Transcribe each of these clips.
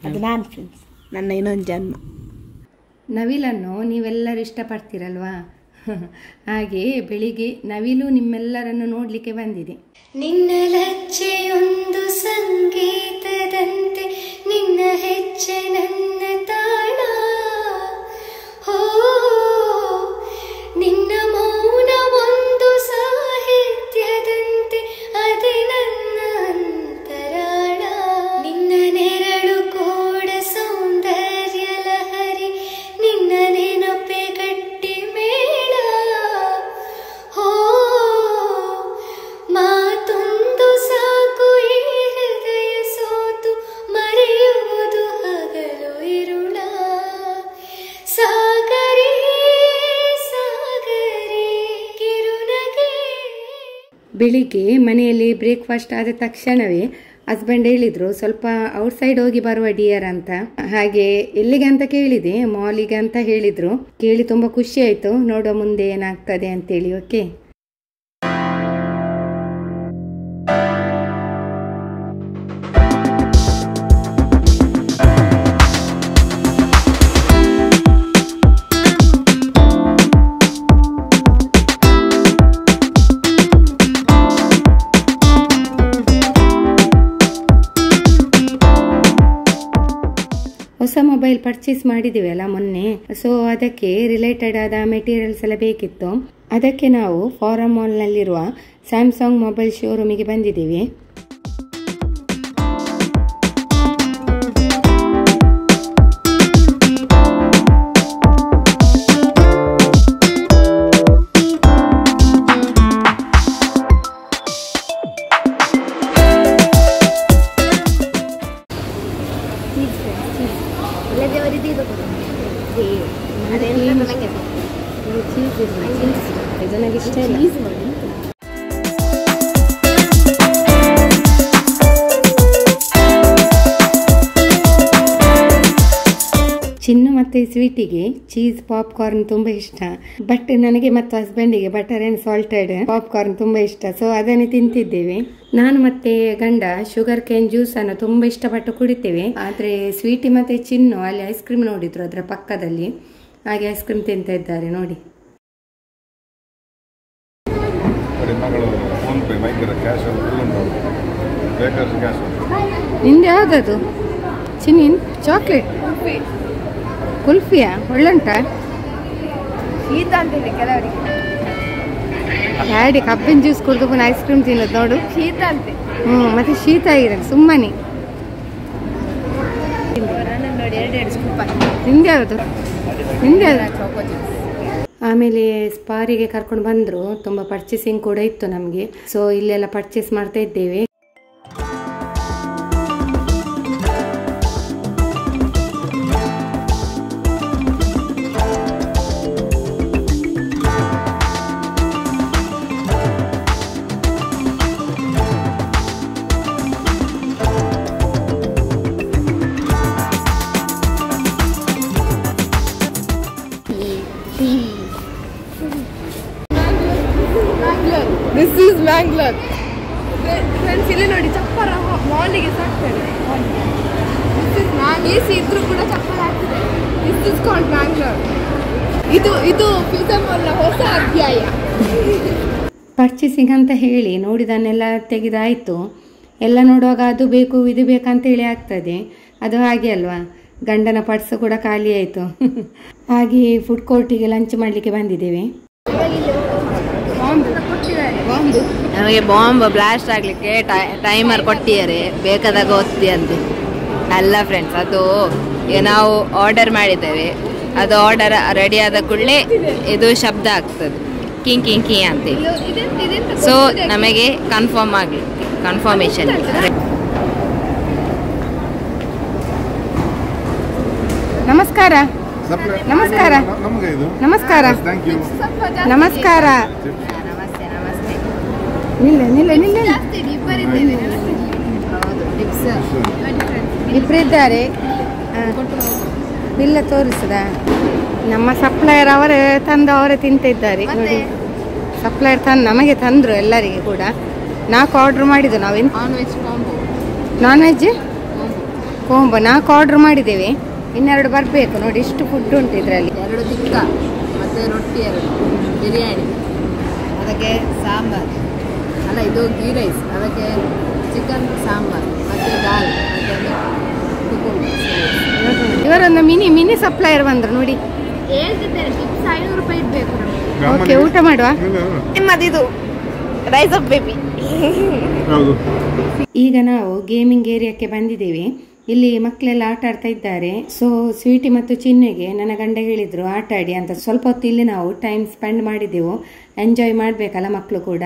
ಅದು ನಾನು ಫ್ರೆಂಡ್ಸ್ ನನ್ನ ಇನ್ನೊಂದು ಜನ್ಮ ನವಿಲನ್ನು ನೀವೆಲ್ಲರೂ ಇಷ್ಟಪಡ್ತೀರಲ್ವಾ ಹಾಗೆ ಬೆಳಿಗ್ಗೆ ನವಿಲು ನಿಮ್ಮೆಲ್ಲರನ್ನು ನೋಡಲಿಕ್ಕೆ ಬಂದಿದೆ ನಿನ್ನ ಲಜ್ಜೆಯೊಂದು ಸಂಗೀತದಂತೆ ನಿನ್ನ ಹೆಜ್ಜೆ ನನ್ನ ತಾಳ ಹೋ ನಿನ್ನ ಮೌನ ಒಂದು ಸಾಹಿತ್ಯದಂತೆ ಅದೇ ನನ್ನ ಅಂತರಾಳ ನಿನ್ನ ನೆರಳು ಕೋಡ ಸೌಂದರ್ಯ ಲಹರಿ ನಿನ್ನ ನೆನಪೆ ಗಟ್ಟಿ ಮೇಳ ಹೋ ಮಾತೊಂದು ಸಾಕು ಈ ಹೃದಯ ಸೋತು ಮರೆಯುವುದು ಹಗಲು ಇರುಳ ಸಾಗರಿ ಸಾಗರಿ ಕಿರುನಗೆ ಬೆಳಿಗ್ಗೆ ಮನೆಯಲ್ಲಿ ಬ್ರೇಕ್ಫಾಸ್ಟ್ ಆದ ತಕ್ಷಣವೇ ಹಸ್ಬೆಂಡ್ ಹೇಳಿದ್ರು ಸ್ವಲ್ಪ ಔಟ್ ಸೈಡ್ ಹೋಗಿ ಬರುವ ಡಿಯರ್ ಅಂತ ಹಾಗೆ ಎಲ್ಲಿಗೆ ಅಂತ ಕೇಳಿದೆ ಮಾಲಿಗೆ ಅಂತ ಹೇಳಿದ್ರು ಕೇಳಿ ತುಂಬಾ ಖುಷಿ ಆಯ್ತು ನೋಡುವ ಮುಂದೆ ಏನಾಗ್ತದೆ ಅಂತೇಳಿ ಓಕೆ ಹೊಸ ಮೊಬೈಲ್ ಪರ್ಚೇಸ್ ಮಾಡಿದ್ದೀವಿ ಅಲ್ಲ ಮೊನ್ನೆ ಸೊ ಅದಕ್ಕೆ ರಿಲೇಟೆಡ್ ಆದ ಮೆಟೀರಿಯಲ್ಸ್ ಎಲ್ಲ ಬೇಕಿತ್ತು ಅದಕ್ಕೆ ನಾವು ಫಾರಂ ಮಾಲ್ನಲ್ಲಿರುವ ಸ್ಯಾಮ್ಸಂಗ್ ಮೊಬೈಲ್ ಶೋರೂಮಿಗೆ ಬಂದಿದ್ದೀವಿ ನನಗೆ ಇಷ್ಟ ಇಲ್ಲ ಚಿನ್ನು ಮತ್ತೆ ಸ್ವೀಟಿಗೆ ಚೀಸ್ ಪಾಪ್ಕಾರ್ನ್ ತುಂಬಾ ಇಷ್ಟ ಬಟ್ ನನಗೆ ಮತ್ತು ಹಸ್ಬೆಂಡಿಗೆ ಬಟರ್ ಅಂಡ್ ಸಾಲ್ಟೆಡ್ ಪಾಪ್ಕಾರ್ನ್ ತುಂಬಾ ಇಷ್ಟ ಸೊ ಅದನ್ನೇ ತಿಂತಿದ್ದೇವೆ ನಾನು ಮತ್ತೆ ಗಂಡ ಶುಗರ್ ಕೇನ್ ಜ್ಯೂಸ್ ಅನ್ನು ತುಂಬಾ ಇಷ್ಟಪಟ್ಟು ಕುಡಿತೇವೆ ಆದ್ರೆ ಸ್ವೀಟಿ ಮತ್ತೆ ಚಿನ್ನು ಅಲ್ಲಿ ಐಸ್ ಕ್ರೀಮ್ ನೋಡಿದ್ರು ಅದರ ಪಕ್ಕದಲ್ಲಿ ಹಾಗೆ ಐಸ್ ಕ್ರೀಮ್ ತಿಂತಾ ಇದ್ದಾರೆ ನೋಡಿ ನೋಡಿ ಮಗಳು ಫೋನ್ ಪೇ ಭಯಂಕರ ಕ್ಯಾಶ್ ಎಲ್ಲ ಫುಲ್ ಉಂಟು ಬೇಕಾದಷ್ಟು ಕ್ಯಾಶ್ ಉಂಟು ನಿಂದು ಯಾವ್ದದು ಚಿನ್ನಿನ್ ಚಾಕ್ಲೇಟ್ ಕುಲ್ಫಿಯಾ ಒಳ್ಳುಂಟಾ ಶೀತ ಅಂತ ಹೇಳಿ ಕೆಲವರಿಗೆ ಡ್ಯಾಡಿ ಕಬ್ಬಿನ ಜ್ಯೂಸ್ ಕುಡಿದು ಪುನಃ ಐಸ್ ಕ್ರೀಮ್ ತಿನ್ನೋದು ನೋಡು ಶೀತ ಅಂತೆ ಹ್ಞೂ ಮತ್ತೆ ಶೀತ ಆಗಿದೆ ಸುಮ್ಮನೆ ನನ್ನ ನೋಡಿ ಎರಡೆರಡು ಸ್ಕೂಪ್ ನಿಂದೆ ಯಾವುದು ನಿಂದೆ ಯಾವುದು ಆಮೇಲೆ ಸ್ಪಾರಿಗೆ ಕರ್ಕೊಂಡು ಬಂದರು ತುಂಬ ಪರ್ಚೇಸಿಂಗ್ ಕೂಡ ಇತ್ತು ನಮಗೆ ಸೊ ಇಲ್ಲೆಲ್ಲ ಪರ್ಚೇಸ್ ಮಾಡ್ತಾ ಇದ್ದೇವೆ ದಿಸ್ ಈಸ್ ಮ್ಯಾಂಗ್ಲೂರ್ ಫ್ರೆಂಡ್ಸ್ ಇಲ್ಲಿ ನೋಡಿ ಚಪ್ಪರ ಮಾಲಿಗೆ ಸಾಕ್ತಾರೆ ಎ ಸಿ ಇದ್ರೂ ಕೂಡ ಚಪ್ಪರ ಹಾಕ್ತಿದೆ ದಿಸ್ ಇಸ್ ಕಾಲ್ಡ್ ಮ್ಯಾಂಗ್ಲೂರ್ ಇದು ಇದು ಫ್ಯೂಚರ್ ಮಾಲ್ನ ಹೊಸ ಅಧ್ಯಾಯ ಪರ್ಚೇಸಿಂಗ್ ಅಂತ ಹೇಳಿ ನೋಡಿದನ್ನೆಲ್ಲ ತೆಗೆದಾಯಿತು ಎಲ್ಲ ನೋಡುವಾಗ ಅದು ಬೇಕು ಇದು ಬೇಕಂತ ಹೇಳಿ ಆಗ್ತದೆ ಅದು ಹಾಗೆ ಅಲ್ವಾ ಗಂಡನ ಪರ್ಸ್ ಕೂಡ ಖಾಲಿ ಆಯಿತು ಹಾಗೆ ಫುಡ್ ಕೋರ್ಟಿಗೆ ಲಂಚ್ ಮಾಡಲಿಕ್ಕೆ ಬಂದಿದ್ದೇವೆ ನಮಗೆ ಬಾಂಬ್ ಬ್ಲಾಸ್ಟ್ ಆಗ್ಲಿಕ್ಕೆ ಟೈಮರ್ ಕೊಟ್ಟಿದ್ದಾರೆ ಬೇಕಾದಾಗ ಓದ್ತಿ ಅಂತ ಅಲ್ಲ ಫ್ರೆಂಡ್ಸ್ ಅದು ಈಗ ನಾವು ಆರ್ಡರ್ ಮಾಡಿದ್ದೇವೆ ಅದು ಆರ್ಡರ್ ರೆಡಿ ಆದ ಕೂಡಲೇ ಇದು ಶಬ್ದ ಆಗ್ತದೆ ಕಿಂಗ್ ಕಿಂಗ್ ಕಿ ಅಂತೇಳಿ ಸೊ ನಮಗೆ ಕನ್ಫರ್ಮ್ ಆಗಲಿ ಕನ್ಫರ್ಮೇಶನ್ ನಮಸ್ಕಾರ ನಮಸ್ಕಾರ ನಮಗೆ ಇದು ನಮಸ್ಕಾರ ಥ್ಯಾಂಕ್ ಯು ನಮಸ್ಕಾರ ನಮಸ್ತೆ ನಮಸ್ತೆ ನಿಲ್ಲ ನಿಲ್ಲ ನಿಲ್ಲ ಜಾಸ್ತಿ ಇಬ್ಬರಿದ್ದೇವೆ ಹೌದು ಟಿಪ್ಸ್ ಇಬ್ಬರಿದ್ದಾರೆ ಇಲ್ಲ ತೋರಿಸದ ನಮ್ಮ ಸಪ್ಲೈಯರ್ ಅವರೇ ತಂದು ಅವರೇ ತಿಂತಿದ್ದಾರೆ ನೋಡಿ ಸಪ್ಲೈಯರ್ ತಂದು ನಮಗೆ ತಂದರು ಎಲ್ಲರಿಗೆ ಕೂಡ ನಾಲ್ಕು ಆರ್ಡ್ರ್ ಮಾಡಿದ್ದು ನಾವೆಂತ non veg combo non veg combo ನಾಲ್ಕು ಆರ್ಡರ್ ಮಾಡಿದ್ದೇವೆ ಇನ್ನೆರಡು ಬರಬೇಕು ನೋಡಿ ಇಷ್ಟು ಫುಡ್ ಉಂಟು ಇದರಲ್ಲಿ ಎರಡು ತಿಕ್ಕ ಮತ್ತು ರೊಟ್ಟಿ ಎರಡು ಬಿರಿಯಾನಿ ಅದಕ್ಕೆ ಸಾಂಬಾರ್ ಅಲ್ಲ ಇದು ಗೀ ರೈಸ್ ಅದಕ್ಕೆ ಚಿಕನ್ ಸಾಂಬಾರ್ ಮತ್ತು ದಾಲ್ ಮತ್ತು ಕುಕುಂಬರ್ ಇವರೊಂದು ಮಿನಿ ಮಿನಿ ಸಪ್ಲೈಯರ್ ಬಂದ್ರು ನೋಡಿ ಹೇಳ್ತಿದ್ದೇನೆ ಟಿಪ್ಸ್ ಐನೂರು ರೂಪಾಯಿ ಇಡ್ಬೇಕು ನಮ್ಗೆ ಓಕೆ ಊಟ ಮಾಡುವ ನಿಮ್ಮದಿದು ರೈಸ್ ಆಫ್ ಬೇಬಿ ಹೌದು ಈಗ ನಾವು ಗೇಮಿಂಗ್ ಏರಿಯಾಕ್ಕೆ ಬಂದಿದ್ದೇವೆ ಇಲ್ಲಿ ಮಕ್ಕಳೆಲ್ಲ ಆಟ ಆಡ್ತಾ ಇದ್ದಾರೆ ಸೊ ಸ್ವೀಟಿ ಮತ್ತು ಚಿನ್ನೆಗೆ ನನ್ನ ಗಂಡ ಹೇಳಿದ್ರು ಆಟ ಆಡಿ ಅಂತ ಸ್ವಲ್ಪ ಹೊತ್ತು ಇಲ್ಲಿ ನಾವು ಟೈಮ್ ಸ್ಪೆಂಡ್ ಮಾಡಿದ್ದೆವು ಎಂಜಾಯ್ ಮಾಡಬೇಕಲ್ಲ ಮಕ್ಕಳು ಕೂಡ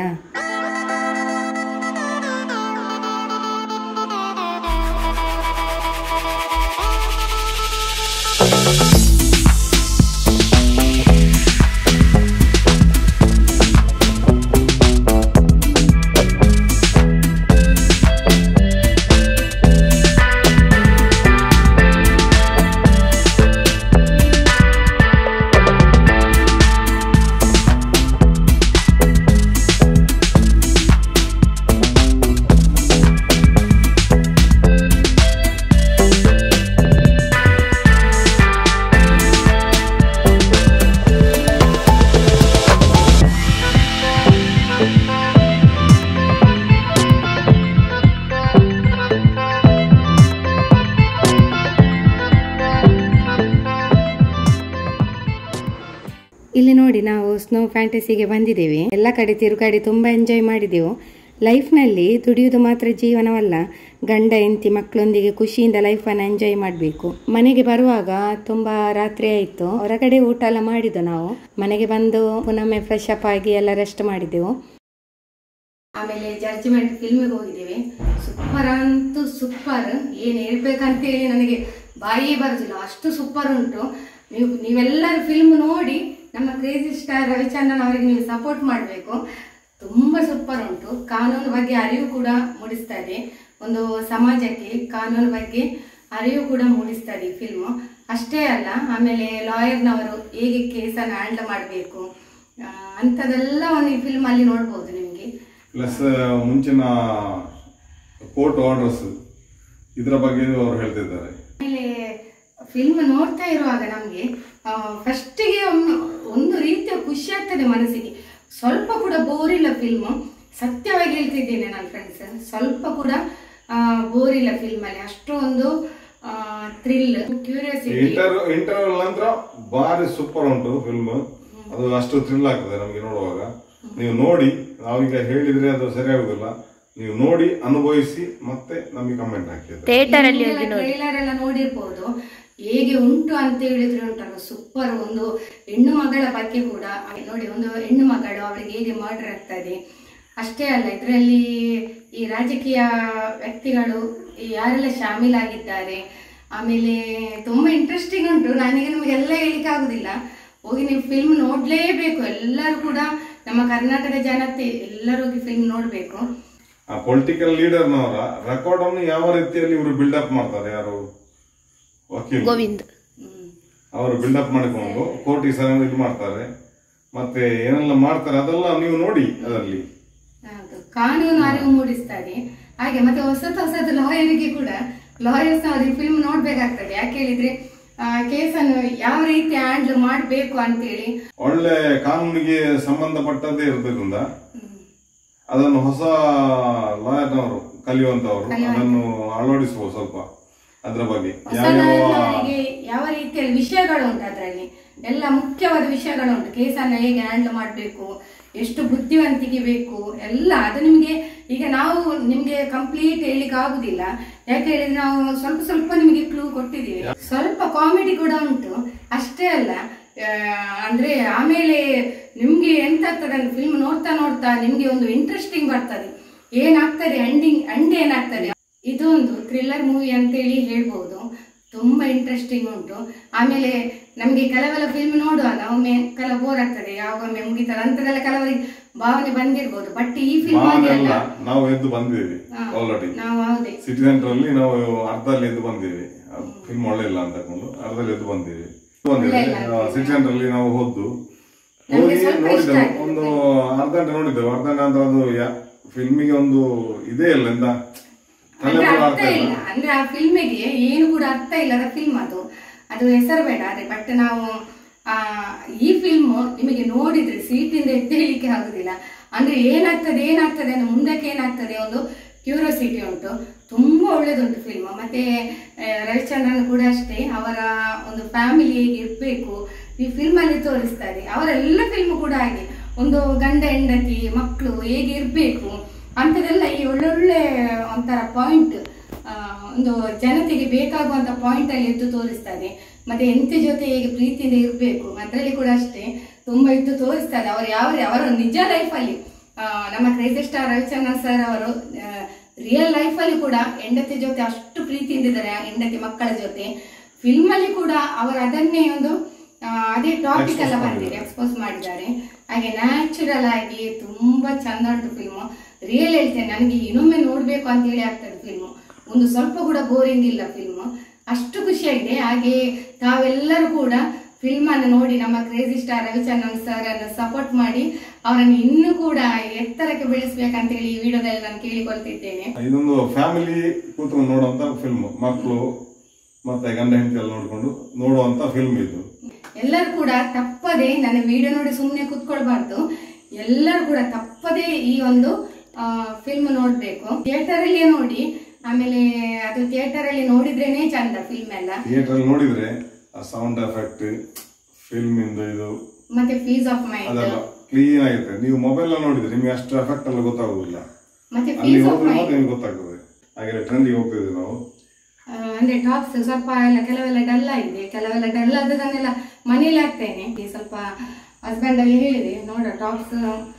ಇಲ್ಲಿ ನೋಡಿ ನಾವು ಸ್ನೋ ಫ್ಯಾಂಟಸಿಗೆ ಬಂದಿದ್ದೇವೆ ಎಲ್ಲ ಕಡೆ ತಿರುಗಾಡಿ ತುಂಬ ಎಂಜಾಯ್ ಮಾಡಿದೆವು ಲೈಫ್ನಲ್ಲಿ ದುಡಿಯುವುದು ಮಾತ್ರ ಜೀವನವಲ್ಲ ಗಂಡ ಹೆಂಡತಿ ಮಕ್ಕಳೊಂದಿಗೆ ಖುಷಿಯಿಂದ ಲೈಫನ್ನು ಎಂಜಾಯ್ ಮಾಡಬೇಕು ಮನೆಗೆ ಬರುವಾಗ ತುಂಬ ರಾತ್ರಿ ಆಯಿತು ಹೊರಗಡೆ ಊಟ ಎಲ್ಲ ಮಾಡಿದ್ದು ನಾವು ಮನೆಗೆ ಬಂದು ಪುನೊಮ್ಮೆ ಫ್ರೆಶ್ ಅಪ್ ಆಗಿ ಎಲ್ಲ ರೆಸ್ಟ್ ಮಾಡಿದೆವು ಆಮೇಲೆ ಜಡ್ಜ್ಮೆಂಟ್ ಫಿಲ್ಮಿಗೆ ಹೋಗಿದ್ದೇವೆ ಸೂಪರ್ ಅಂತೂ ಸೂಪರ್ ಏನು ಹೇಳ್ಬೇಕಂತ ಹೇಳಿ ನನಗೆ ಬಾಯಿಯೇ ಬರುದಿಲ್ಲ ಅಷ್ಟು ಸೂಪರ್ ಉಂಟು ನೀವು ನೀವೆಲ್ಲರೂ ಫಿಲ್ಮ್ ನೋಡಿ ನಮ್ಮ ಕ್ರೇಜಿ ಸ್ಟಾರ್ ರವಿಚಂದ್ರನ್ ಅವರಿಗೆ ನೀವು ಸಪೋರ್ಟ್ ಮಾಡಬೇಕು ತುಂಬ ಸೂಪರ್ ಉಂಟು ಕಾನೂನು ಬಗ್ಗೆ ಅರಿವು ಕೂಡ ಮೂಡಿಸ್ತದೆ ಒಂದು ಸಮಾಜಕ್ಕೆ ಕಾನೂನು ಬಗ್ಗೆ ಅರಿವು ಕೂಡ ಮೂಡಿಸ್ತದೆ ಈ ಫಿಲ್ಮು ಅಷ್ಟೇ ಅಲ್ಲ ಆಮೇಲೆ ಲಾಯರ್ನವರು ಹೇಗೆ ಕೇಸನ್ನು ಹ್ಯಾಂಡಲ್ ಮಾಡಬೇಕು ಅಂಥದ್ದೆಲ್ಲ ಒಂದು ಈ ಫಿಲ್ಮಲ್ಲಿ ನೋಡ್ಬೋದು ನಿಮಗೆ ಪ್ಲಸ್ ಮುಂಚಿನ ಕೋರ್ಟ್ ಆರ್ಡರ್ಸ್ ಇದರ ಬಗ್ಗೆ ಅವರು ಹೇಳ್ತಿದ್ದಾರೆ ಆಮೇಲೆ ಫಿಲ್ಮ್ ನೋಡ್ತಾ ಇರುವಾಗ ನಮಗೆ ಫಸ್ಟಿಗೆ ಒಂದು ಒಂದು ರೀತಿಯ ಖುಷಿ ಆಗ್ತದೆ ಮನಸ್ಸಿಗೆ ಸ್ವಲ್ಪ ಕೂಡ ಬೋರ್ ಇಲ್ಲ ಫಿಲ್ಮ್ ಸತ್ಯವಾಗಿ ಹೇಳ್ತಿದ್ದೇನೆ ನನ್ನ ಫ್ರೆಂಡ್ಸ್ ಸ್ವಲ್ಪ ಕೂಡ ಬೋರ್ ಇಲ್ಲ ಫಿಲ್ಮ್ ಅಲ್ಲಿ ಅಷ್ಟು ಒಂದು ಥ್ರಿಲ್ ಕ್ಯೂರಿಯಾಸಿಟಿ ಇಂಟರ್ ಇಂಟರ್ವಲ್ ನಂತರ ಭಾರಿ ಸೂಪರ್ ಉಂಟು ಫಿಲ್ಮ್ ಅದು ಅಷ್ಟು ಥ್ರಿಲ್ ಆಗ್ತದೆ ನಮಗೆ ನೋಡುವಾಗ ನೀವು ನೋಡಿ ನಾವೀಗ ಹೇಳಿದ್ರೆ ಅದು ಸರಿಯಾಗುದಿಲ್ಲ ನೀವು ನೋಡಿ ಅನುಭವಿಸಿ ಮತ್ತೆ ನಮಗೆ ಕಮೆಂಟ್ ಹಾಕಿ ಥಿಯೇಟರ್ ಅಲ್ಲಿ ಹೋಗಿ ನೋಡಿ ಟ್ರೈಲರ್ ಎಲ್ಲ ನೋಡಿರ್ಬೋದು ಹೇಗೆ ಉಂಟು ಅಂತ ಹೇಳಿದ್ರೆ ಉಂಟಲ್ಲ ಸೂಪರ್ ಒಂದು ಹೆಣ್ಣು ಮಗಳ ಬಗ್ಗೆ ಕೂಡ ನೋಡಿ ಒಂದು ಹೆಣ್ಣು ಮಗಳು ಅವಳಿಗೆ ಹೇಗೆ ಮರ್ಡರ್ ಆಗ್ತದೆ ಅಷ್ಟೇ ಅಲ್ಲ ಇದರಲ್ಲಿ ಈ ರಾಜಕೀಯ ವ್ಯಕ್ತಿಗಳು ಈ ಯಾರೆಲ್ಲ ಶಾಮೀಲಾಗಿದ್ದಾರೆ ಆಮೇಲೆ ತುಂಬಾ ಇಂಟ್ರೆಸ್ಟಿಂಗ್ ಉಂಟು ನನಗೆ ನಿಮಗೆಲ್ಲ ಹೇಳಿಕ್ಕೆ ಆಗುದಿಲ್ಲ ಹೋಗಿ ನೀವು ಫಿಲ್ಮ್ ನೋಡ್ಲೇಬೇಕು ಎಲ್ಲರೂ ಕೂಡ ನಮ್ಮ ಕರ್ನಾಟಕ ಜನತೆ ಎಲ್ಲರೂ ಹೋಗಿ ಫಿಲ್ಮ್ ನೋಡ್ಬೇಕು ಆ ಪೊಲಿಟಿಕಲ್ ಲೀಡರ್ನವರ ರೆಕಾರ್ಡ್ ಅನ್ನು ಯಾವ ರೀತಿಯಲ್ಲಿ ಇವರು ಬಿಲ್ಡಪ್ ಮಾಡ್ತಾರೆ ಯಾರು ವಕೀಲ್ ಗೋವಿಂದ್ ಅವರು ಬಿಲ್ಡಪ್ ಮಾಡಿಕೊಂಡು ಕೋರ್ಟ್ ಇದು ಮಾಡ್ತಾರೆ ಮತ್ತೆ ಏನೆಲ್ಲ ಮಾಡ್ತಾರೆ ಅದೆಲ್ಲ ನೀವು ನೋಡಿ ಅದರಲ್ಲಿ ಹೌದು ಕಾನೂನು ಅರಿವು ಮೂಡಿಸ್ತದೆ ಹಾಗೆ ಮತ್ತೆ ಹೊಸತು ಹೊಸತು ಲಾಯರಿಗೆ ಕೂಡ ಲಾಯರ್ಸ್ ಅವ್ರಿಗೆ ಫಿಲ್ಮ್ ನೋಡ್ಬೇಕಾಗ್ತದೆ ಯಾಕೆ ಹೇಳಿದ್ರೆ ಕೇಸನ್ನು ಯಾವ ರೀತಿ ಹ್ಯಾಂಡಲ್ ಮಾಡಬೇಕು ಅಂತೇಳಿ ಒಳ್ಳೆ ಕಾನೂನಿಗೆ ಸಂಬಂಧಪಟ್ಟದ್ದೇ ಇರಬೇಕಂದ ಅದನ್ನು ಹೊಸ ಲಾಯರ್ನವರು ಕಲಿಯುವಂತವರು ಅದನ್ನು ಅಳವಡಿಸಬಹುದು ಸ್ವಲ್ಪ ಅದ್ರ ಬಗ್ಗೆ ಹೊಸ ಯಾವ್ಯಾವ ಲಾಯರ್ನವರಿಗೆ ಯಾವ ರೀತಿಯಲ್ಲಿ ವಿಷಯಗಳು ಉಂಟು ಅದರಲ್ಲಿ ಎಲ್ಲ ಮುಖ್ಯವಾದ ವಿಷಯಗಳು ಉಂಟು ಕೇಸನ್ನು ಹೇಗೆ ಹ್ಯಾಂಡಲ್ ಮಾಡಬೇಕು ಎಷ್ಟು ಬುದ್ಧಿವಂತಿಕೆ ಬೇಕು ಎಲ್ಲ ಅದು ನಿಮಗೆ ಈಗ ನಾವು ನಿಮ್ಗೆ ಕಂಪ್ಲೀಟ್ ಹೇಳಿಕ್ಕೆ ಆಗುದಿಲ್ಲ ಯಾಕೆ ಹೇಳಿದ್ರೆ ನಾವು ಸ್ವಲ್ಪ ಸ್ವಲ್ಪ ನಿಮಗೆ ಕ್ಲೂ ಕೊಟ್ಟಿದ್ದೀವಿ ಸ್ವಲ್ಪ ಕಾಮಿಡಿ ಕೂಡ ಉಂಟು ಅಷ್ಟೇ ಅಲ್ಲ ಆ, ಅಂದ್ರೆ ಆಮೇಲೆ ನಿಮ್ಗೆ ಎಂತ ಆಗ್ತದೆ ಫಿಲ್ಮ್ ನೋಡ್ತಾ ನೋಡ್ತಾ ನಿಮ್ಗೆ ಒಂದು ಇಂಟ್ರೆಸ್ಟಿಂಗ್ ಬರ್ತದೆ ಏನಾಗ್ತದೆ ಎಂಡಿಂಗ್ ಎಂಡ್ ಏನಾಗ್ತದೆ ಇದು ಒಂದು ಥ್ರಿಲ್ಲರ್ ಮೂವಿ ಅಂತೇಳಿ ಹೇಳ್ಬೋದು ತುಂಬಾ ಇಂಟ್ರೆಸ್ಟಿಂಗ್ ಉಂಟು ಆಮೇಲೆ ನಮ್ಗೆ ಕೆಲವೆಲ್ಲ ಫಿಲ್ಮ್ ನೋಡುವಾಗ ಒಮ್ಮೆ ಕೆಲವು ಬೋರ್ ಆಗ್ತದೆ ಯಾವಾಗೊಮ್ಮೆ ಮುಗಿತದೆ ಅಂತದೆಲ್ಲ ಕೆಲವರಿಗೆ ಭಾವನೆ ಬಂದಿರ್ಬೋದು ಬಟ್ ಈ ಫಿಲ್ಮ್ ಭಾವನೆ ಹಾಗೆ ಅಲ್ಲ ಅಲ್ಲ ನಾವು ಎದ್ದು ಬಂದಿದ್ದೀವಿ ಹಾ, ಆಲ್ರೆಡಿ ನಾವು ಹೌದೇ ಸಿಟಿ ಸೆಂಟರ್ ಅಲ್ಲಿ ನಾವು ಅರ್ಧಲ್ಲಿ ಎದ್ದು ಬಂದಿವಿ ಫಿಲ್ಮ್ ಒಳ್ಳೆ ಇಲ್ಲ ಅಂತ ತಕೊಂಡು ಅರ್ಧಲ್ಲಿ ಎದ್ದು ಬಂದಿವಿ ಸಿಟಿ ಸೆಂಟರ್ ಅಲ್ಲಿ ನಾವು ಹೋದ್ದು ನಮ್ಗೆ ಹೋಗಿ ಸ್ವಲ್ಪ ಇಷ್ಟ ನೋಡಿದೆವು ಆಯ್ತು. ಒಂದು ಅರ್ಧ ಗಂಟೆ ನೋಡಿದ್ದೆವು ಅರ್ಧ ಗಂಟೆ ನಂತರ ಅದು ಫಿಲ್ಮಿಗೆ ಒಂದು ಇದೇ ಇಲ್ಲ ಎಂತ ತಲೆ ಅಂದ್ರೆ ಕೂಡ ಅರ್ಥ ಅರ್ಥ ಇಲ್ಲ ಇಲ್ಲ ಅಂದ್ರೆ ಆ ಫಿಲ್ಮಿಗೆ ಏನು ಕೂಡ ಅರ್ಥ ಇಲ್ಲದ ಫಿಲ್ಮ್ ಅದು ಅದು ಹೆಸರು ಬೇಡ ಅದೇ ಬಟ್ ನಾವು ಆ ಈ ಫಿಲ್ಮ್ ನಿಮಗೆ ನೋಡಿದ್ರೆ ಸೀಟಿಂದ ಎದ್ದೇಳಿಕ್ಕೆ ಆಗುದಿಲ್ಲ ಅಂದ್ರೆ ಏನಾಗ್ತದೆ ಏನಾಗ್ತದೆ ಅಂದ್ರೆ ಮುಂದಕ್ಕೆ ಏನಾಗ್ತದೆ ಒಂದು ಕ್ಯೂರಿಯಾಸಿಟಿ ಉಂಟು ತುಂಬಾ ಒಳ್ಳೇದುಂಟು ಫಿಲ್ಮ್ ಮತ್ತೆ ಆ, ರವಿಚಂದ್ರನ್ ಕೂಡ ಅಷ್ಟೇ ಅವರ ಒಂದು ಫ್ಯಾಮಿಲಿ ಹೇಗೆ ಇರ್ಬೇಕು ಈ ಫಿಲ್ಮ್ ಅಲ್ಲಿ ತೋರಿಸ್ತಾರೆ ಅವರೆಲ್ಲ ಫಿಲ್ಮ್ ಕೂಡ ಹಾಗೆ ಒಂದು ಗಂಡ ಹೆಂಡತಿ ಮಕ್ಕಳು ಹೇಗೆ ಇರ್ಬೇಕು ಅಂಥದ್ದೆಲ್ಲ ಈ ಒಳ್ಳೊಳ್ಳೆ ಒಂಥರ ಪಾಯಿಂಟ್ ಒಂದು ಜನತೆಗೆ ಬೇಕಾಗುವಂತ ಪಾಯಿಂಟ್ ಅಲ್ಲಿ ಎದ್ದು ತೋರಿಸ್ತಾರೆ ಮತ್ತೆ ಎಂತ ಜೊತೆ ಹೇಗೆ ಪ್ರೀತಿಯಿಂದ ಇರಬೇಕು ಅದರಲ್ಲಿ ಕೂಡ ಅಷ್ಟೇ ತುಂಬಾ ಇದ್ದು ತೋರಿಸ್ತಾರೆ ಅವರು ಯಾವ ಅವರ ನಿಜ ಲೈಫಲ್ಲಿ ನಮ್ಮ ಕ್ರೇಜಿ ಸ್ಟಾರ್ ರವಿಚಂದ್ರನ್ ಸರ್ ಅವರು ರಿಯಲ್ ಲೈಫಲ್ಲಿ ಕೂಡ ಹೆಂಡತಿ ಜೊತೆ ಅಷ್ಟು ಪ್ರೀತಿಯಿಂದ ಇದ್ದಾರೆ ಆ ಹೆಂಡತಿ ಮಕ್ಕಳ ಜೊತೆ ಫಿಲ್ಮ್ ಅಲ್ಲಿ ಕೂಡ ಅವರು ಅದನ್ನೇ ಒಂದು ಆ, ಅದೇ ಟಾಪಿಕ್ ಎಲ್ಲ ಬಂದಿದೆ ಎಕ್ಸ್ಪೋಸ್ ಮಾಡಿದ್ದಾರೆ ಹಾಗೆ ನ್ಯಾಚುರಲ್ ಆಗಿ ತುಂಬಾ ಚಂದ ಉಂಟು ಫಿಲ್ಮ್ ರಿಯಲ್ ಹೇಳ್ತೇನೆ ನನಗೆ ಇನ್ನೊಮ್ಮೆ ನೋಡ್ಬೇಕು ಅಂತ ಹೇಳಿ ಆಗ್ತದೆ ಫಿಲ್ಮ್ ಒಂದು ಸ್ವಲ್ಪ ಕೂಡ ಬೋರಿಂಗ್ ಇಲ್ಲ ಫಿಲ್ಮ್ ಅಷ್ಟು ಖುಷಿಯಾಗಿದೆ ಹಾಗೆ ತಾವೆಲ್ಲರೂ ಕೂಡ ಫಿಲ್ಮ್ ಅನ್ನು ನೋಡಿ ನಮ್ಮ ಕ್ರೇಜಿ ಸ್ಟಾರ್ ರವಿಚಂದ್ರನ್ ಸರ್ ಅನ್ನು ಸಪೋರ್ಟ್ ಮಾಡಿ ಅವರನ್ನು ಇನ್ನೂ ಕೂಡ ಎತ್ತರಕ್ಕೆ ಬೆಳೆಸ್ಬೇಕಂತ ಹೇಳಿ ಈ ವಿಡಿಯೋದಲ್ಲಿ ನಾನು ಕೇಳಿಕೊಳ್ತಿದ್ದೇನೆ ಇದೊಂದು ಫ್ಯಾಮಿಲಿ ಕೂತ್ಕೊಂಡು ನೋಡುವಂತ ಫಿಲ್ಮ್ ಮಕ್ಕಳು ಮತ್ತೆ ಗಂಡ ಹೆಂಡತಿ ಎಲ್ಲ ನೋಡ್ಕೊಂಡು ನೋಡುವಂತ ಫಿಲ್ಮ್ ಇದು ಎಲ್ಲರೂ ಕೂಡ ತಪ್ಪದೆ ನನ್ನ ವಿಡಿಯೋ ನೋಡಿ ಸುಮ್ಮನೆ ಕೂತ್ಕೊಳ್ಬಾರ್ದು ಎಲ್ಲರೂ ಕೂಡ ತಪ್ಪದೆ ಈ ಒಂದು ಫಿಲ್ಮ್ ನೋಡ್ಬೇಕು ಥಿಯೇಟರ್ ಅಲ್ಲಿ ನೋಡಿ ಆಮೇಲೆ ಅದು ಥಿಯೇಟರ್ ಅಲ್ಲಿ ನೋಡಿದ್ರೇನೆ ಚಂದ ಫಿಲ್ಮ್ ಎಲ್ಲ ಥಿಯೇಟರ್ ಅಲ್ಲಿ ನೋಡಿದ್ರೆ ಆ ಸೌಂಡ್ ಎಫೆಕ್ಟ್ ಫಿಲ್ಮ್ ಇಂದು ಇದು ಮತ್ತೆ ಫೀಸ್ ಆಫ್ ಮೈಂಡ್ ಅದೆಲ್ಲ ಕ್ಲೀನ್ ಆಗಿರುತ್ತೆ ನೀವು ಮೊಬೈಲ್ ನೋಡಿದ್ರೆ ನಿಮ್ಗೆ ಅಷ್ಟು ಎಫೆಕ್ಟ್ ಎಲ್ಲ ಗೊತ್ತಾಗುದಿಲ್ಲ ಮತ್ತೆ ಅಲ್ಲಿ ಫೀಸ್ ಆಫ್ ಹೋದ್ರೆ ಮೈಂಡ್ ಮಾತ್ರ ನಿಮ್ಗೆ ಗೊತ್ತಾಗ್ತದೆ ಹಾಗೆ ಟ್ರೆಂಡಿಗೆ ಹೋಗ್ತಿದ್ವಿ ನಾವು ಅಂದ್ರೆ ಟಾಪ್ಸ್ ಸ್ವಲ್ಪ ಎಲ್ಲ ಕೆಲವೆಲ್ಲ ಡಲ್ ಆಗಿದೆ ಕೆಲವೆಲ್ಲ ಡಲ್ ಆದದನ್ನೆಲ್ಲ ಮನೇಲಿ ಹಾಕ್ತೇನೆ ಈ ಸ್ವಲ್ಪ ಹಸ್ಬೆಂಡ್ ಅಲ್ಲಿ ಹೇಳಿದೆ ನೋಡ ಟಾಪ್ಸ್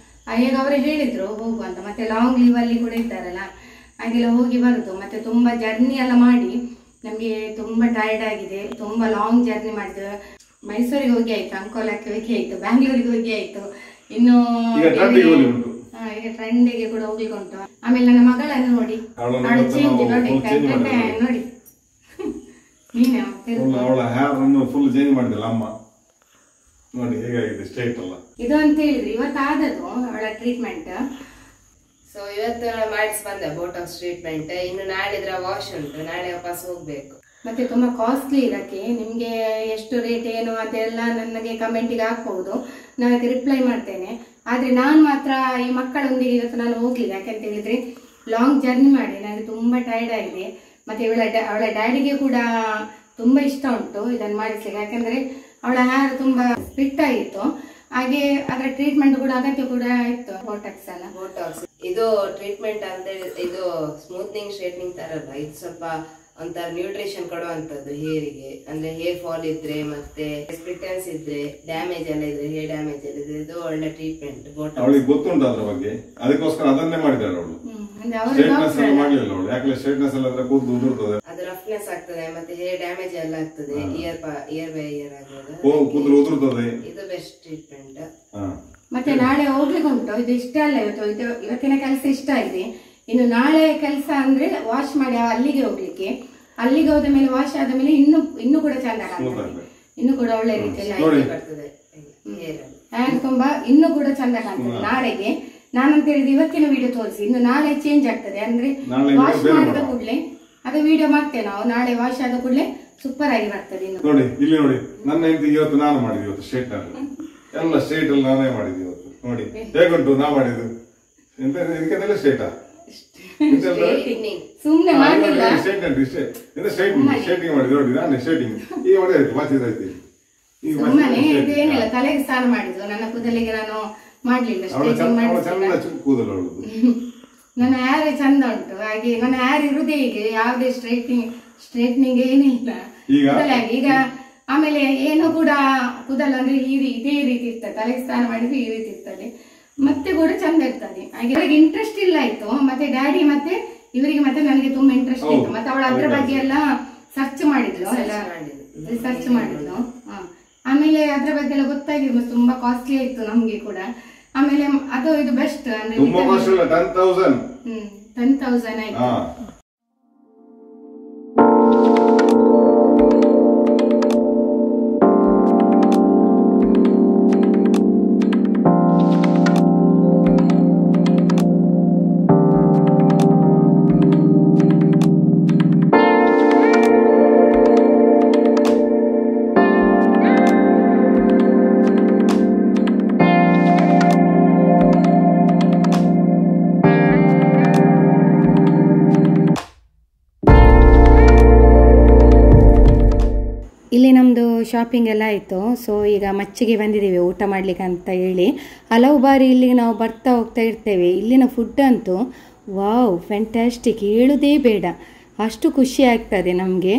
ಈಗ ಅವರೇ ಹೇಳಿದ್ರು ಹೋಗು ಅಂತ ಮತ್ತೆ ಲಾಂಗ್ ಲೀವ್ ಅಲ್ಲಿ ಕೂಡ ಇದ್ದಾರಲ್ಲ ಹಾಗೆಲ್ಲ ಹೋಗಿ ಬರುದು ಮತ್ತೆ ತುಂಬಾ ಜರ್ನಿ ಎಲ್ಲ ಮಾಡಿ ನಮಗೆ ತುಂಬಾ ಟೈರ್ಡ್ ಆಗಿದೆ ತುಂಬಾ ಲಾಂಗ್ ಜರ್ನಿ ಮಾಡಿದ್ವಿ ಮೈಸೂರಿಗೆ ಹೋಗಿ ಆಯ್ತು ಅಂಕೋಲಕ್ಕೆ ಹೋಗಿ ಆಯ್ತು ಬ್ಯಾಂಗ್ಳೂರಿಗೆ ಹೋಗಿ ಆಯ್ತು ಇನ್ನು ಈಗ ಟ್ರೆಂಡಿಗೆ ಹೋಗಿ ಉಂಟು ಹಾ, ಈಗ ಟ್ರೆಂಡಿಗೆ ಕೂಡ ಹೋಗ್ಲಿಕ್ಕೆ ಉಂಟು ಆಮೇಲೆ ನನ್ನ ಮಗಳನ್ನು ನೋಡಿ ಅವಳನ್ನು ಅವಳು ಇವತ್ತು ಚೇಂಜ್ ನಾವು ನೋಡಿ full change ಕಣ್ಣೆ ಮಾಡಿದ್ದೇವೆ. ನೋಡಿ ನೀನೆ ಫುಲ್ ಅವಳ ಹೇರ್ ಅನ್ನು ಫುಲ್ ಚೇಂಜ್ ಮಾಡಿದಿಲ್ಲ ಅಮ್ಮ ನೋಡಿ ಹೇಗಾಗಿದೆ ಸ್ಟ್ರೇಟ್ ಎಲ್ಲ ಇದು ಅಂತ ಹೇಳಿದ್ರೆ ಇವತ್ತಾದದು ಅವಳ ಟ್ರೀಟ್ಮೆಂಟ್ ಸೊ ಇವತ್ತು ಮಾಡಿಸಿ ಬಂದೆ ಬೋಟಾಕ್ಸ್ ಟ್ರೀಟ್ಮೆಂಟ್ ಇನ್ನು ನಾಳಿದ್ರ ವಾಶ್ ಉಂಟು ನಾಳೆ ವಾಪಸ್ ಹೋಗ್ಬೇಕು ಮತ್ತೆ ತುಂಬಾ ಕಾಸ್ಟ್ಲಿ ಇದಕ್ಕೆ ನಿಮ್ಗೆ ಎಷ್ಟು ರೇಟ್ ಏನು ಅದೆಲ್ಲ ನನಗೆ ಕಮೆಂಟಿಗೆ ಹಾಕ್ಬಹುದು ನಾನು ಅದಕ್ಕೆ ರಿಪ್ಲೈ ಮಾಡ್ತೇನೆ ಆದ್ರೆ ನಾನು ಮಾತ್ರ ಈ ಮಕ್ಕಳೊಂದಿಗೆ ಇವತ್ತು ನಾನು ಹೋಗ್ಲಿಲ್ಲ ಯಾಕಂತ ಹೇಳಿದ್ರೆ ಲಾಂಗ್ ಜರ್ನಿ ಮಾಡಿ ನನಗೆ ತುಂಬಾ ಟೈರ್ಡ್ ಆಗಿದೆ ಮತ್ತೆ ಇವಳ ಡ- ಅವಳ ಡ್ಯಾಡಿಗೆ ಕೂಡ ತುಂಬಾ ಇಷ್ಟ ಉಂಟು ಇದನ್ನು ಮಾಡಿಸ್ಲಿಕ್ಕೆ ಯಾಕಂದ್ರೆ ಅವಳ ಹೇರ್ ತುಂಬಾ ಸ್ಪಿಟ್ ಆಗಿತ್ತು ಹಾಗೆ ಅದರ ಟ್ರೀಟ್ಮೆಂಟ್ ಕೂಡ ಅಗತ್ಯ ಕೂಡ ಇತ್ತು ಬೋಟಕ್ಸ್ ಎಲ್ಲ ಬೋಟಾಕ್ಸ್ ಇದು ಟ್ರೀಟ್ಮೆಂಟ್ ಅಂತ ಹೇಳಿ ಇದು ಸ್ಮೂತ್ನಿಂಗ್ ಸ್ಟ್ರೇಟ್ನಿಂಗ್ ತರ ಅಲ್ಲ ಇದು ಸ್ವಲ್ಪ ಒಂಥರ ನ್ಯೂಟ್ರಿಷನ್ ಕೊಡುವಂತದ್ದು ಹೇರಿಗೆ ಅಂದ್ರೆ ಹೇರ್ ಫಾಲ್ ಇದ್ರೆ ಮತ್ತೆ ಸ್ಪಿಟನ್ಸ್ ಇದ್ರೆ ಡ್ಯಾಮೇಜ್ ಎಲ್ಲ ಇದ್ರೆ ಹೇರ್ ಡ್ಯಾಮೇಜ್ ಎಲ್ಲ ಇದ್ರೆ ಇದು ಒಳ್ಳೆ ಟ್ರೀಟ್ಮೆಂಟ್ ಬೋಟಾಕ್ಸ್ ಅವಳಿಗೆ ಗೊತ್ತುಂಟು ಅದ್ರ ಬಗ್ಗೆ ಅದಕ್ಕೋಸ್ಕರ ಅದನ್ನೇ ಮಾಡಿದ್ದಾಳೆ ಅವಳು ಹ್ಮ್ ಅಂದ್ರೆ ಅವರ ಸ್ಟ್ರೇಟ್ನೆಸ್ ಡಾಕ್ಟರ್ ಎಲ್ಲ ಮಾಡ್ಲಿಲ್ಲ ಅವಳು ಯಾಕಂದ್ರೆ ಸ್ಟ್ರೇಟ್ನೆಸ್ ಎಲ್ಲ ಅಂದ್ರೆ ಕೂದಲು ಉದುರ್ತದೆ ಅದು ರಫ್ನೆಸ್ ಆಗ್ತದೆ ಮತ್ತೆ ಹೇರ್ ಡ್ಯಾಮೇಜ್ ಎಲ್ಲ ಆಗ್ತದೆ ಇಯರ್ ಇಯರ್ ಬೈ ಇಯರ್ ಆಗೋದು ಕೂ- ಕೂದಲು ಉದುರ್ತದೆ ಇದು ಬೆಸ್ಟ್ ಟ್ರೀಟ್ಮೆಂಟ್ ಹಾ ಮತ್ತೆ ನಾಳೆ ಹೋಗ್ಲಿಕ್ಕೆ ಉಂಟು ಇದು ಇಷ್ಟ ಅಲ್ಲ ಇವತ್ತು ಇದು ಇವತ್ತಿನ ಕೆಲಸ ಇಷ್ಟ ಇದೆ ಇನ್ನು ನಾಳೆ ಕೆಲಸ ಅಂದ್ರೆ ವಾಶ್ ಮಾಡಿ ಅಲ್ಲಿಗೆ ಹೋಗ್ಲಿಕ್ಕೆ ಅಲ್ಲಿಗೆ ಹೋದ ಮೇಲೆ ವಾಶ್ ಆದ ಮೇಲೆ ಇನ್ನು ಇನ್ನು ಕೂಡ ಚಂದ Smooth ಕಾಣ್ತದೆ ಆಗ್ತದೆ. ಇನ್ನು ಕೂಡ ಒಳ್ಳೆ ರೀತಿಯಲ್ಲಿ ನೋಡಿ ಬರ್ತದೆ ಹೇರ್ ಅಲ್ಲಿ ಹ್ಯಾಂಡ್ ತುಂಬಾ ಇನ್ನು ಕೂಡ ಚಂದ ಕಾಣ್ತದೆ ನಾಳೆಗೆ ನಾನಂತ ಹೇಳಿದ್ರೆ ಇವತ್ತಿನ ವಿಡಿಯೋ ತೋರಿಸಿ ಇನ್ನು ನಾಳೆ ಚೇಂಜ್ ಆಗ್ತದೆ ಅಂದ್ರೆ ನಾಳೆ video ವಾಶ್ ಬೇರೆ ಮಾಡಿದ ಮಾಡುವ. ಕೂಡಲೇ ಅದು ವಿಡಿಯೋ ಮಾಡ್ತೇವೆ ನಾವು ನಾಳೆ ವಾಶ್ ಆದ ಕೂಡಲೇ ಸೂಪರ್ ಆಗಿ ಬರ್ತದೆ ಇನ್ನು ನೋಡಿ ಇಲ್ಲಿ ನೋಡಿ ನನ್ನ ಹೆಂಡತಿ ಇವತ್ತು ನಾನು ಮಾಡಿದ್ದು ಇವತ್ತು ಸ್ಟ್ರೇಟ್ ಎಲ್ಲ ಸ್ಟ್ರೇಟ್ ಅಲ್ಲಿ ನಾನೇ ಮಾಡಿದ್ದು ಇವತ್ತು ನೋಡಿ ಹೇಗುಂಟು ನಾ ಮಾಡಿದ್ದು ಎಂತ ಇದಕ್ಕೆಲ್ಲ ಸ್ಟ್ರೇಟಾ ಸುಮ್ನೆ ಮಾಡಿಲ್ಲ ಸ್ಟ್ರೇಟ್ ಅಂತ ಸ್ಟ್ರೇಟಿಂಗ್ ಸ್ಟ್ರೇಟಿಂಗ್ ಮಾಡಿದ್ದು ನೋಡಿ ನಾನು ಸ್ಟ್ರೇಟಿಂಗ್ ಈಗ ಮಾಡಿ ಆಯ್ತು ವಾಚಿದ ಆಯ್ತು ಈಗ ಸುಮ್ಮನೆ ಇದೇನಿಲ್ಲ ತಲೆಗೆ ಸ್ನಾನ ಮಾಡಿದ್ದು ನನ್ನ ಕೂದಲಿಗೆ ನಾನು ಮಾಡ್ಲಿಲ್ಲ ಅವಳ ಸ್ಟ್ರೇಚಿಂಗ್ ಚಂದ ಮಾಡಿಸಿಲ್ಲ ಚಂದ ಕೂದಲು ಅವಳದು ನನ್ನ ಹ್ಯಾರ್ ಚಂದ ಉಂಟು ಹಾಗೆ ನನ್ನ ಹ್ಯಾರ್ ಇರುದೇ ಹೀಗೆ ಯಾವುದೇ ಸ್ಟ್ರೈಟಿಂಗ್ ಸ್ಟ್ರೈಟ್ನಿಂಗ್ ಏನಿಲ್ಲ ಈಗ? ಕೂದಲಾಗಿ ಈಗ ಆಮೇಲೆ ಏನು ಕೂಡ ಕೂದಲು ಅಂದ್ರೆ ಈ ರೀ- ಇದೇ ರೀತಿ ಇರ್ತದೆ ತಲೆಗೆ ಸ್ನಾನ ಮಾಡಿದ್ರೆ ಈ ರೀತಿ ಇರ್ತದೆ ಮತ್ತೆ ಕೂಡ ಚಂದ ಇರ್ತದೆ ಹಾಗೆ ಅವರಿಗೆ ಇಂಟ್ರೆಸ್ಟ್ ಇಲ್ಲ ಆಯ್ತು ಮತ್ತೆ ಡ್ಯಾಡಿ ಮತ್ತೆ ಇವರಿಗೆ ಮತ್ತೆ ನನಗೆ ತುಂಬಾ ಇಂಟ್ರೆಸ್ಟ್ ಇತ್ತು ಹೌದು. ಮತ್ತೆ ಅವಳ ಅದ್ರ ಬಗ್ಗೆ ಎಲ್ಲ ಸರ್ಚ್ ಮಾಡಿದ್ಲು ಎಲ್ಲ ಮಾಡಿದ್ಲು. ರಿಸರ್ಚ್ ಮಾಡಿದ್ಲು ಹ. ಆಮೇಲೆ ಅದ್ರ ಬಗ್ಗೆ ಎಲ್ಲ ಗೊತ್ತಾಗಿ ತುಂಬಾ ಕಾಸ್ಟ್ಲಿ ಆಯ್ತು ನಮ್ಗೆ ಕೂಡ ಆಮೇಲೆ ಅದು ಇದು ಬೆಸ್ಟ್ ಅಂದ್ರೆ ತುಂಬಾ ಕಾಸ್ಟ್ ಇಲ್ಲ ten thousand hmm ten thousand ಆಯ್ತು ಹಾ ಶಾಪಿಂಗ್ ಎಲ್ಲ ಆಯಿತು ಸೊ ಈಗ ಮಚ್ಚಿಗೆ ಬಂದಿದ್ದೀವಿ ಊಟ ಮಾಡ್ಲಿಕ್ಕೆ ಅಂತ ಹೇಳಿ ಹಲವು ಬಾರಿ ಇಲ್ಲಿಗೆ ನಾವು ಬರ್ತಾ ಹೋಗ್ತಾ ಇರ್ತೇವೆ ಇಲ್ಲಿನ ಫುಡ್ ಅಂತೂ ವಾವ್ ಫ್ಯಾಂಟಾಸ್ಟಿಕ್ ಹೇಳುವುದೇ ಬೇಡ ಅಷ್ಟು ಖುಷಿ ಆಗ್ತದೆ ನಮಗೆ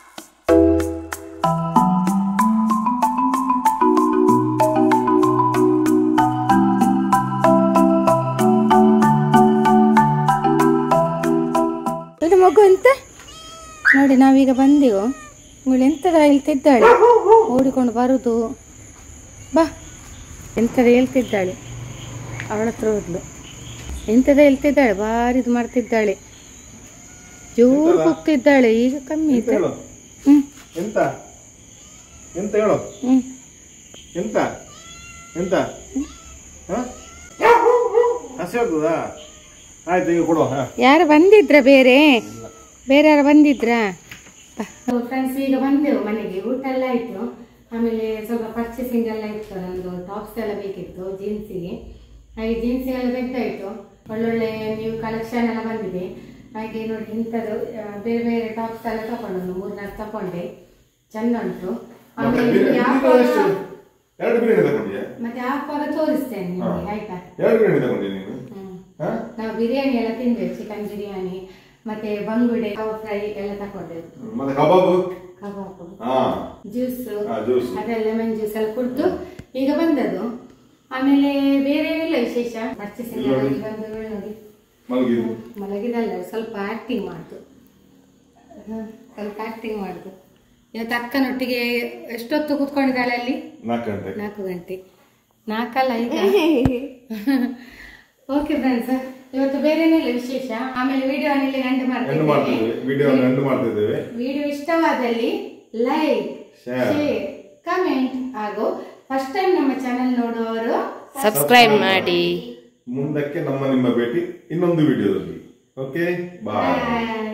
ಇದು ಮಗು ಅಂತ ನೋಡಿ ನಾವೀಗ ಬಂದೆವು ಇವಳು ಎಂತದ ಹೇಳ್ತಿದ್ದಾಳೆ ಓಡಿಕೊಂಡು ಬರುದು ಬಾ ಎಂತದ ಹೇಳ್ತಿದ್ದಾಳೆ ಅವಳ ಹತ್ರ ಹೋದ್ಲು ಎಂತದ ಹೇಳ್ತಿದ್ದಾಳೆ ಭಾರಿ ಇದು ಮಾಡ್ತಿದ್ದಾಳೆ ಜೋರು ಹೋಗ್ತಿದ್ದಾಳೆ ಈಗ ಕಮ್ಮಿ ಇದೆ ಹೇಳು ಹ್ಮ್ ಎಂತ ಎಂತ ಹೇಳು ಹ್ಮ್ ಎಂತ ಎಂತ ಹ? ಹಸಿ ಆಗ್ತದಾ ಆಯ್ತು ಈಗ ಕೊಡುವ ಹಾ ಯಾರು ಬಂದಿದ್ರ ಬೇರೆ ಬೇರೆ ಯಾರು ಬಂದಿದ್ರಾ ಫ್ರೆಂಡ್ಸ್ ಈಗ ಬಂದೆವು ಮನೆಗೆ ಊಟ ಎಲ್ಲ ಆಯ್ತು ಆಮೇಲೆ ಸ್ವಲ್ಪ ಪರ್ಚೇಸಿಂಗ್ ಎಲ್ಲ ಇತ್ತು ನಮ್ದು ಟಾಪ್ಸ್ ಎಲ್ಲ ಬೇಕಿತ್ತು ಜೀನ್ಸಿಗೆ ಹಾಗೆ ಜೀನ್ಸ್ ಎಲ್ಲ ತೆಗ್ದಾಯ್ತು ಒಳ್ಳೊಳ್ಳೆ ನ್ಯೂ ಕಲೆಕ್ಷನ್ ಎಲ್ಲ ಬಂದಿದೆ ಹಾಗೆ ನೋಡಿ ಇಂಥದ್ದು ಆ, ಬೇರೆ ಬೇರೆ ಟಾಪ್ಸ್ ಎಲ್ಲ ತಗೊಂಡು ಒಂದು ಮೂರ್ನಾಲ್ಕು ತಗೊಂಡೆ ಚಂದ ಉಂಟು ಆಮೇಲೆ ನಿಮ್ಗೆ ಯಾವಾಗ- ಎರಡು ಬಿರಿಯಾನಿ ತಗೊಂಡಿಯಾ ಮತ್ತೆ ಹಾಕುವಾಗ ತೋರಿಸ್ತೇನೆ ನಿಮಗೆ ಆಯ್ತಾ ಎರಡು ಬಿರಿಯಾನಿ ತಗೊಂಡಿಯ ನೀನು ಹ್ಮ್ ಹಾ ನಾವು ಬಿರಿಯಾನಿ ಎಲ್ಲ ತಿಂದೆವು ಚಿಕನ್ ಬಿರಿಯಾನಿ ಮತ್ತೆ ಬಂಗುಡೆ ಕಬಾಬ್ ಫ್ರೈ ಎಲ್ಲ ತಕೊಂಡೆವು ಮತ್ತೆ ಕಬಾಬ್ ಕಬಾಬ್ ಹಾ ಜ್ಯೂಸ್ ಹಾ, juice. ಅದೇ ಲೆಮನ್ ಜ್ಯೂಸ್ ಎಲ್ಲ ಕುಡ್ದು ಈಗ ಬಂದದ್ದು ಆಮೇಲೆ ಬೇರೆ ಏನಿಲ್ಲ ವಿಶೇಷ ಪರ್ಚೇಸಿಂಗ್ ಎಲ್ಲ ಇಲ್ಲಿ ಬಂದು ನೋಡಿ ಮಲಗಿದ್ದು ಮಲಗಿದಲ್ಲ ಸ್ವಲ್ಪ ಆಕ್ಟಿಂಗ್ ಮಾಡ್ತು ಹ್ಮ್, ಸ್ವಲ್ಪ ಆಕ್ಟಿಂಗ್ ಮಾಡ್ತು ಇವತ್ತು ಅಕ್ಕನೊಟ್ಟಿಗೆ ಎಷ್ಟೊತ್ತು ಕೂತ್ಕೊಂಡಿದ್ದಾಳೆ ಅಲ್ಲಿ ನಾಲ್ಕು ಗಂಟೆ ನಾಲ್ಕು ಗಂಟೆ ನಾಲ್ಕಲ್ಲ ಈಗ ಓಕೆ ಫ್ರೆಂಡ್ಸ್ ಇವತ್ತು ಬೇರೆನಿಲ್ಲ ವಿಶೇಷ ಆಮೇಲೆ ವಿಡಿಯೋ ಇಲ್ಲಿ ಎಂಡ್ ಎಂಡ್ ಮಾಡ್ತಿದ್ದೇವೆ ಮಾಡ್ತಿದ್ದೇವೆ ವಿಡಿಯೋ ಎಂಡ್ ಮಾಡ್ತಿದ್ದೇವೆ ವಿಡಿಯೋ ಇಷ್ಟವಾದಲ್ಲಿ ಲೈಕ್ Share. ಶೇರ್ ಕಮೆಂಟ್ ಹಾಗೂ ಫಸ್ಟ್ ಟೈಮ್ ನಮ್ಮ ಚಾನೆಲ್ ನೋಡುವವರು ಸಬ್ಸ್ಕ್ರೈಬ್ ಮಾಡಿ ಮುಂದಕ್ಕೆ ನಮ್ಮ ನಿಮ್ಮ ಭೇಟಿ ಇನ್ನೊಂದು ವಿಡಿಯೋದಲ್ಲಿ ಓಕೆ ಬಾಯ್ Bye.